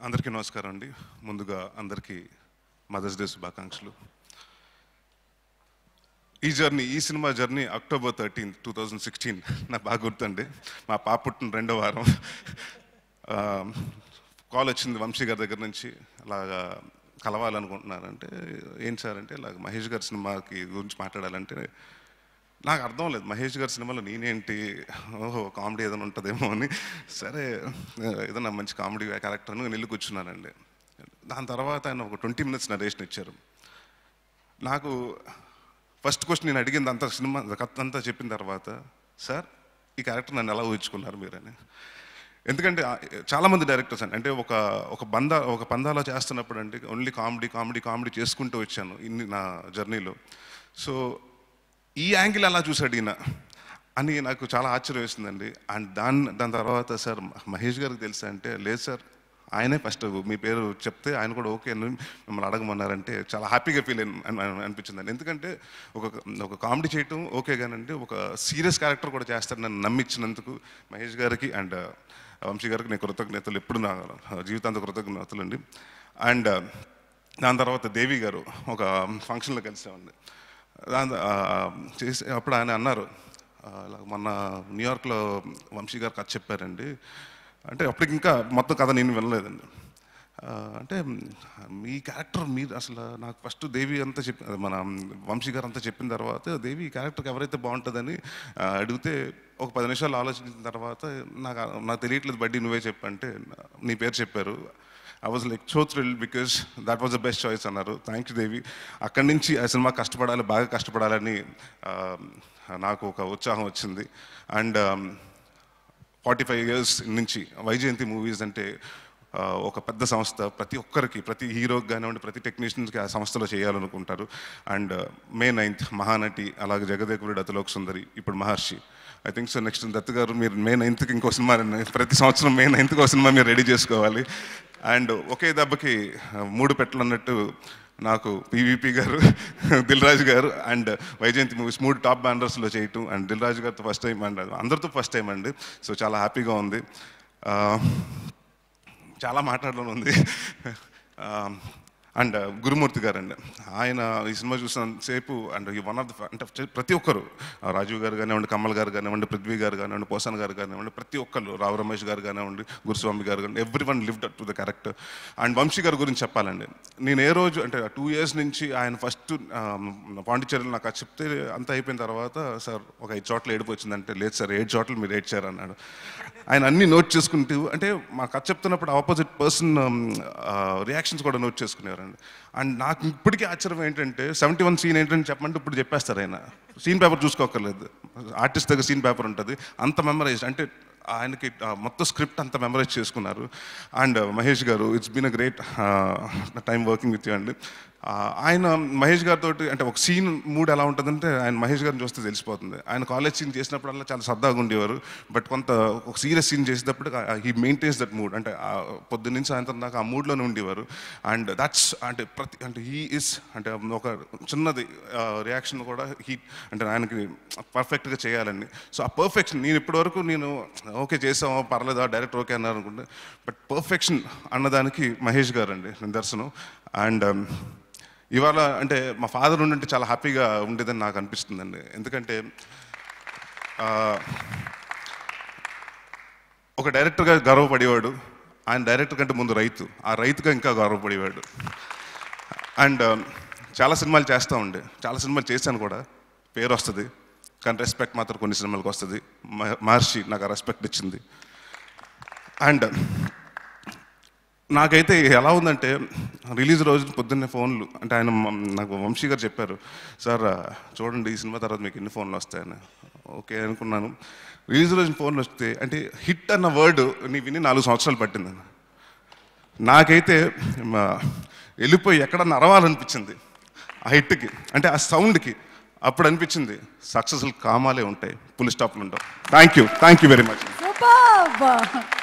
అందరికీ నమస్కారం అండి ముందుగా అందరికీ మదర్స్ డే శుభాకాంక్షలు ఈ జర్నీ ఈ cinema journey October thirteenth two thousand sixteen నాకు బాగా గుర్తండి మా పాప పుట్టిన రెండో వారం కాల్ వచ్చింది వంశీ గారి దగ్గర నుంచి అలాగా కలవాలనుకుంటున్నారంటే ఏం సార్ అంటే ఇలాగ మహేష్ గారి సినిమాకి గురించి మాట్లాడాలంటే నాకు అర్థం లేదు మహేష్ గారి సినిమాలో నేనేంటి ఓహో కామెడీ ఏదైనా ఉంటుందేమో అని సరే ఏదైనా మంచి కామెడీ క్యారెక్టర్ అని వెళ్ళి కూర్చున్నానండి దాని తర్వాత ఆయన ఒక ట్వంటీ మినిట్స్ నరేషన్ ఇచ్చారు నాకు ఫస్ట్ క్వశ్చన్ నేను అడిగింది అంత సినిమా కథ అంతా చెప్పిన తర్వాత సార్ ఈ క్యారెక్టర్ నన్ను ఎలా ఊహించుకున్నారు మీరని ఎందుకంటే ఆ, చాలామంది డైరెక్టర్స్ అండి అంటే ఒక ఒక బంద ఒక పందాలో చేస్తున్నప్పుడు అంటే ఓన్లీ కామెడీ కామెడీ కామెడీ చేసుకుంటూ వచ్చాను ఇన్ని నా జర్నీలో సో ఈ యాంగిల్ అలా చూసాడు ఈయన అని నాకు చాలా ఆశ్చర్యం వేసిందండి అండ్ దాని దాని తర్వాత సార్ మహేష్ గారికి తెలుసా అంటే లేదు సార్ ఆయనే ఫస్ట్ మీ పేరు చెప్తే ఆయన కూడా ఓకే అని మిమ్మల్ని అడగమన్నారంటే చాలా హ్యాపీగా ఫీల్ అనిపించిందండి ఎందుకంటే ఒక ఒక కామెడీ చేయటం ఓకే కానండి ఒక సీరియస్ క్యారెక్టర్ కూడా చేస్తారు నన్ను నమ్మించినందుకు మహేష్ గారికి అండ్ వంశీ గారికి నేను కృతజ్ఞతలు ఎప్పుడు నా జీవితాంత కృతజ్ఞతలు అండి అండ్ దాని తర్వాత దేవి గారు ఒక ఫంక్షన్లో కలిసామండి దాని ఆ, చేసి అప్పుడు ఆయన అన్నారు ఆ, ఇలా మొన్న న్యూయార్క్లో వంశీ గారు కథ చెప్పారండి అంటే అప్పటికి ఇంకా మొత్తం కథ నేను వినలేదండి ఆ, అంటే మీ క్యారెక్టర్ మీరు అసలు నాకు ఫస్ట్ దేవి అంతా చెప్పి మన వంశీ గారు అంతా చెప్పిన తర్వాత దేవి ఈ క్యారెక్టర్కి ఎవరైతే బాగుంటుందని ఆ, అడిగితే ఒక పది నిమిషాలు ఆలోచించిన తర్వాత నాకు నాకు తెలియట్లేదు బడ్డీ నువ్వే చెప్పంటే నీ పేరు చెప్పారు I was like so thrill because that was the best choice అన్నారు థ్యాంక్ యూ దేవి అక్కడి నుంచి ఆ సినిమా కష్టపడాలి బాగా కష్టపడాలని ఆ, నాకు ఒక ఉత్సాహం వచ్చింది అండ్ ఫార్టీ ఫైవ్ ఇయర్స్ నుంచి వైజయంతి మూవీస్ అంటే ఆ, ఒక పెద్ద సంస్థ ప్రతి ఒక్కరికి ప్రతి హీరోకి కానివ్వండి ప్రతి టెక్నీషియన్స్కి ఆ సంస్థలో చేయాలనుకుంటారు అండ్ మే నైన్త్ మహానటి అలాగే జగదేకుడు అతిలోక్ సుందరి ఇప్పుడు Maharshi I think so next Dutt గారు మీరు మే నైన్త్కి ఇంకో సినిమా ప్రతి సంవత్సరం మే నైన్త్కి ఒక సినిమా మీరు రెడీ చేసుకోవాలి అండ్ ఒకే దెబ్బకి ఆ, మూడు పెట్టలు అన్నట్టు నాకు పీవీపీ గారు దిల్ రాజు గారు అండ్ వైజయంతి మూవీస్ మూడు టాప్ బ్యానర్స్లో చేయటం అండ్ దిల్ రాజు గారితో ఫస్ట్ టైం అండ్ అందరితో ఫస్ట్ టైం అండి సో చాలా హ్యాపీగా ఉంది ఆ, చాలా మాట్లాడడం ఉంది అండ్ గురుమూర్తి గారు అండి ఆయన ఈ సినిమా చూసిన సేపు అండ్ ఈ వన్ ఆఫ్ ద అంటే చ- ప్రతి ఒక్కరు ఆ, రాజీవ్ గారు కానివ్వండి కమల్ గారు కానివ్వండి పృథ్వీ గారు కానివ్వండి పోసాన్ గారు కానివ్వండి ప్రతి ఒక్కరు రావు రమేష్ గారు కానివ్వండి గురుస్వామి గారు కానివ్వండి everyone lived up to the character and Vamsi గారి గురించి చెప్పాలండి నేను ఏ రోజు అంటే టూ ఇయర్స్ నుంచి ఆయన ఫస్ట్ పాండిచ్చేరిలో నాకు అది చెప్తే అంత అయిపోయిన తర్వాత సార్ ఒక ఐదు చోట్ల ఏడుపు వచ్చిందంటే లేదు సార్ ఏడు చోట్ల మీరు ఏడ్చారు అన్నాడు ఆయన అన్ని నోట్ చేసుకుంటూ అంటే మా కథ చెప్తున్నప్పుడు ఆపోజిట్ పర్సన్ రియాక్షన్స్ కూడా నోట్ చేసుకునేవారండి అండ్ నాకు ఇప్పటికీ ఆశ్చర్యం ఏంటంటే సెవెంటీ వన్ సీన్ ఏంటంటే చెప్పమంటే ఇప్పుడు చెప్పేస్తారు ఆయన సీన్ పేపర్ చూసుకోకర్లేదు ఆర్టిస్ట్ దగ్గర సీన్ పేపర్ ఉంటుంది అంత మెమరైజ్ అంటే ఆయనకి ఆ మొత్తం స్క్రిప్ట్ అంతా మెమరైజ్ చేసుకున్నారు అండ్ మహేష్ గారు it's been a great time working with you అండి ఆ, ఆయన మహేష్ గారితో అంటే ఒక సీన్ మూడ్ ఎలా ఉంటుందంటే ఆయన మహేష్ గారిని చూస్తే తెలిసిపోతుంది ఆయన కాలేజ్ సీన్ చేసినప్పుడల్లా చాలా సరదాగా ఉండేవారు బట్ కొంత ఒక సీరియస్ సీన్ చేసేటప్పుడు హీ మెయింటైన్స్ దట్ మూడ్ అంటే ఆ పొద్దున్న నుంచి సాయంత్రం దాకా ఆ మూడ్లోనే ఉండేవారు అండ్ దట్స్ అంటే ప్రతి అంటే హీ ఇస్ అంటే ఒక చిన్నది రియాక్షన్ కూడా హీ అంటే ఆయనకి పర్ఫెక్ట్గా చేయాలండి సో ఆ పర్ఫెక్షన్ నేను ఇప్పటివరకు నేను ఓకే చేసామో పర్లేదా డైరెక్ట్ ఓకే అన్నారు అనుకుంటే బట్ పర్ఫెక్షన్ అన్నదానికి మహేష్ గారు అండి నిదర్శనం అండ్ ఇవాళ అంటే మా ఫాదర్ ఉండంటే చాలా హ్యాపీగా ఉండేదని నాకు అనిపిస్తుందండి ఎందుకంటే ఆ, ఒక డైరెక్టర్గా గర్వపడేవాడు ఆయన డైరెక్టర్ కంటే ముందు రైతు ఆ రైతుగా ఇంకా గర్వపడేవాడు అండ్ చాలా సినిమాలు చేస్తూ ఉండే చాలా సినిమాలు చేశాను కూడా పేరు వస్తుంది కానీ రెస్పెక్ట్ మాత్రం కొన్ని సినిమాలకు వస్తుంది మ- మహర్షి నాకు ఆ రెస్పెక్ట్ ఇచ్చింది అండ్ నాకైతే ఎలా ఉందంటే రిలీజ్ రోజు పొద్దున్నే ఫోన్లు అంటే ఆయన మ- నాకు వంశీ గారు చెప్పారు సార్ చూడండి ఈ సినిమా తర్వాత మీకు ఎన్ని ఫోన్లు వస్తాయని ఓకే అనుకున్నాను రిలీజ్ రోజు ఫోన్లు వస్తే అంటే హిట్ అన్న వర్డ్ నీ విని నాలుగు సంవత్సరాలు పట్టింది నాకైతే మా వెళ్ళిపోయి ఎక్కడన్నా అరవాలనిపించింది ఆ హిట్కి అంటే ఆ సౌండ్కి అప్పుడు అనిపించింది సక్సెస్ఫుల్ కామాలే ఉంటాయి పులి స్టాప్లు ఉంటాయి thank you thank you very much super